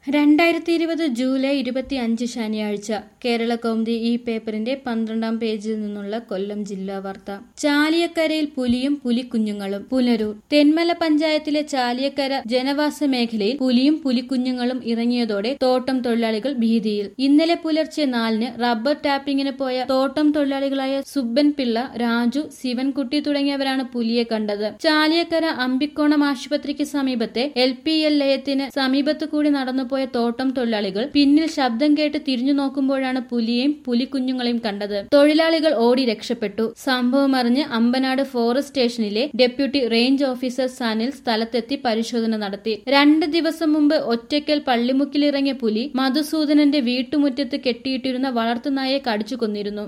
രണ്ടായിരത്തി ഇരുപത് ജൂലൈ ഇരുപത്തി അഞ്ച് ശനിയാഴ്ച കേരള കൗമുദി ഈ പേപ്പറിന്റെ പന്ത്രണ്ടാം പേജിൽ നിന്നുള്ള കൊല്ലം ജില്ലാ വാർത്ത ചാലിയക്കരയിൽ പുലിയും പുലിക്കുഞ്ഞുങ്ങളും പുനരൂർ തെന്മല പഞ്ചായത്തിലെ ചാലിയക്കര ജനവാസ മേഖലയിൽ പുലിയും പുലിക്കുഞ്ഞുങ്ങളും ഇറങ്ങിയതോടെ തോട്ടം തൊഴിലാളികൾ ഭീതിയിൽ ഇന്നലെ പുലർച്ചെ നാലിന് റബ്ബർ ടാപ്പിങ്ങിന് പോയ തോട്ടം തൊഴിലാളികളായ സുബ്ബൻ പിള്ള രാജു ശിവൻകുട്ടി തുടങ്ങിയവരാണ് പുലിയെ കണ്ടത് ചാലിയക്കര അമ്പിക്കോണം ആശുപത്രിക്ക് സമീപത്തെ എൽ പി എൽ ലയത്തിന് സമീപത്തു കൂടി നടന്നുപോയ തോട്ടം തൊഴിലാളികൾ പിന്നിൽ ശബ്ദം കേട്ട് തിരിഞ്ഞു നോക്കുമ്പോഴാണ് പുലിയെയും പുലിക്കുഞ്ഞുങ്ങളെയും കണ്ടത് തൊഴിലാളികൾ ഓടി രക്ഷപ്പെട്ടു സംഭവം അറിഞ്ഞ് അമ്പനാട് ഫോറസ്റ്റ് സ്റ്റേഷനിലെ ഡെപ്യൂട്ടി റേഞ്ച് ഓഫീസർ സനിൽ സ്ഥലത്തെത്തി പരിശോധന നടത്തി രണ്ട് ദിവസം മുമ്പ് ഒറ്റയ്ക്കൽ പള്ളിമുക്കിലിറങ്ങിയ പുലി മധുസൂദനന്റെ വീട്ടുമുറ്റത്ത് കെട്ടിയിട്ടിരുന്ന വളർത്തുനായെ കടിച്ചു കൊന്നിരുന്നു